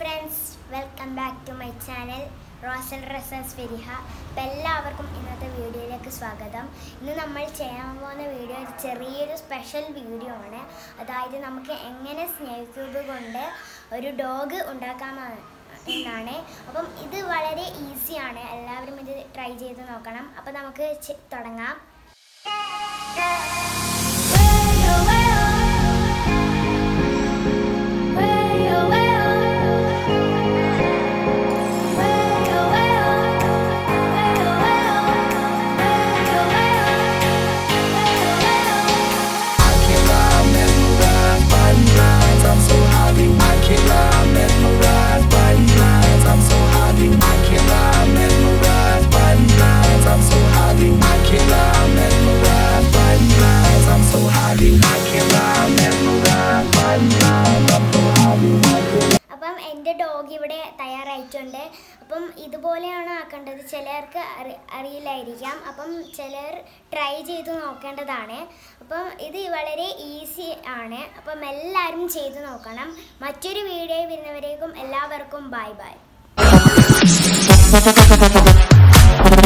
friends welcome back to my channel റോസൽ റസൻസ് ഫെരിഹ അപ്പം എല്ലാവർക്കും ഇന്നത്തെ വീഡിയോയിലേക്ക് സ്വാഗതം ഇന്ന് നമ്മൾ ചെയ്യാൻ പോകുന്ന വീഡിയോ ഒരു ചെറിയൊരു സ്പെഷ്യൽ വീഡിയോ ആണ് അതായത് നമുക്ക് എങ്ങനെ സ്നേഹ് ക്യൂബ് കൊണ്ട് ഒരു ഡോഗ് ഉണ്ടാക്കാമെന്ന് എന്നാണ് അപ്പം ഇത് വളരെ ഈസിയാണ് എല്ലാവരും ഇത് ട്രൈ ചെയ്ത് നോക്കണം അപ്പം നമുക്ക് ചെ- തുടങ്ങാം അപ്പം എൻ്റെ ഡോഗ് ഇവിടെ തയ്യാറായിട്ടുണ്ട് അപ്പം ഇതുപോലെയാണ് ആക്കേണ്ടത് ചിലർക്ക് അറി അറിയില്ലായിരിക്കാം അപ്പം ചിലർ ട്രൈ ചെയ്ത് നോക്കേണ്ടതാണ് അപ്പം ഇത് വളരെ ഈസി ആണ് അപ്പം എല്ലാവരും ചെയ്ത് നോക്കണം മറ്റൊരു വീഡിയോ വരുന്നവരേക്കും എല്ലാവർക്കും ബൈ ബൈ